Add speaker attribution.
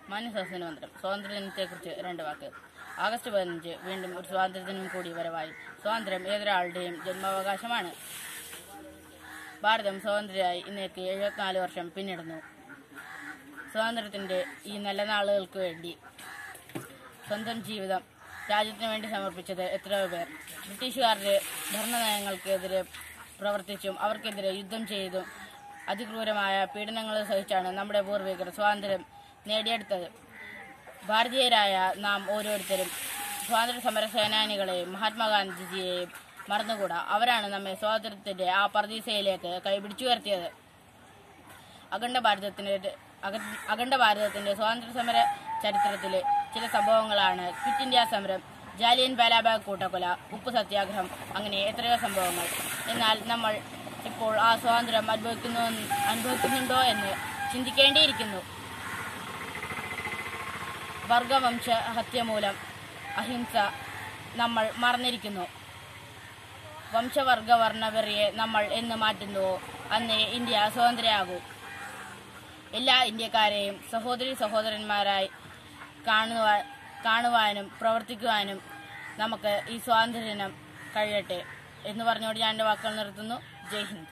Speaker 1: മാന്യസദസ്സിന് മന്ത്രം സ്വാതന്ത്ര്യദിനത്തെക്കുറിച്ച് രണ്ട് വാക്ക് ആഗസ്റ്റ് പതിനഞ്ച് വീണ്ടും ഒരു സ്വാതന്ത്ര്യദിനം കൂടി വരവായി സ്വാതന്ത്ര്യം ഏതൊരാളുടെയും ജന്മാവകാശമാണ് ഭാരതം സ്വതന്ത്രരായി ഇന്നേക്ക് എഴുപത്തിനാല് വർഷം പിന്നിടുന്നു സ്വാതന്ത്ര്യത്തിന്റെ ഈ നല്ല നാളുകൾക്ക് വേണ്ടി സ്വന്തം ജീവിതം രാജ്യത്തിന് വേണ്ടി സമർപ്പിച്ചത് എത്രയോ പേർ ബ്രിട്ടീഷുകാരുടെ ഭരണനയങ്ങൾക്കെതിരെ പ്രവർത്തിച്ചും അവർക്കെതിരെ യുദ്ധം ചെയ്തും അതിക്രൂരമായ പീഡനങ്ങൾ സഹിച്ചാണ് നമ്മുടെ പൂർവികർ സ്വാതന്ത്ര്യം നേടിയെടുത്തത് ഭാരതീയരായ നാം ഓരോരുത്തരും സ്വാതന്ത്ര്യ സമര സേനാനികളെയും മഹാത്മാഗാന്ധിജിയെയും മറന്നുകൂടാ അവരാണ് നമ്മെ സ്വാതന്ത്ര്യത്തിന്റെ ആ പർദീസയിലേക്ക് കൈപിടിച്ചു ഉയർത്തിയത് അഖണ്ഡ ഭാരതത്തിന്റെ അക- അഖണ്ഡ ഭാരതത്തിന്റെ സ്വാതന്ത്ര്യ സമര ചരിത്രത്തിലെ ചില സംഭവങ്ങളാണ് ക്വിറ്റ് ഇന്ത്യ സമരം ജാലിയൻ വാലാബാഗ് കൂട്ടക്കൊല ഉപ്പ് സത്യാഗ്രഹം അങ്ങനെ എത്രയോ സംഭവങ്ങൾ എന്നാൽ നമ്മൾ ഇപ്പോൾ ആ സ്വാതന്ത്ര്യം അനുഭവിക്കുന്നു അനുഭവിക്കുന്നുണ്ടോ എന്ന് ചിന്തിക്കേണ്ടിയിരിക്കുന്നു വർഗവംശ ഹത്യ മൂലം അഹിംസ നമ്മൾ മറന്നിരിക്കുന്നു വംശവർഗ വർണ്ണവെറിയെ നമ്മൾ എന്ന് മാറ്റുന്നുവോ അന്നേ ഇന്ത്യ സ്വതന്ത്രയാകൂ എല്ലാ ഇന്ത്യക്കാരെയും സഹോദരി സഹോദരന്മാരായി കാണുവാ കാണുവാനും പ്രവർത്തിക്കുവാനും നമുക്ക് ഈ സ്വാതന്ത്ര്യ ദിനം കഴിയട്ടെ എന്ന് പറഞ്ഞുകൊണ്ട് ഞാൻ എൻ്റെ വാക്കുകൾ നിർത്തുന്നു ജയ് ഹിന്ദ്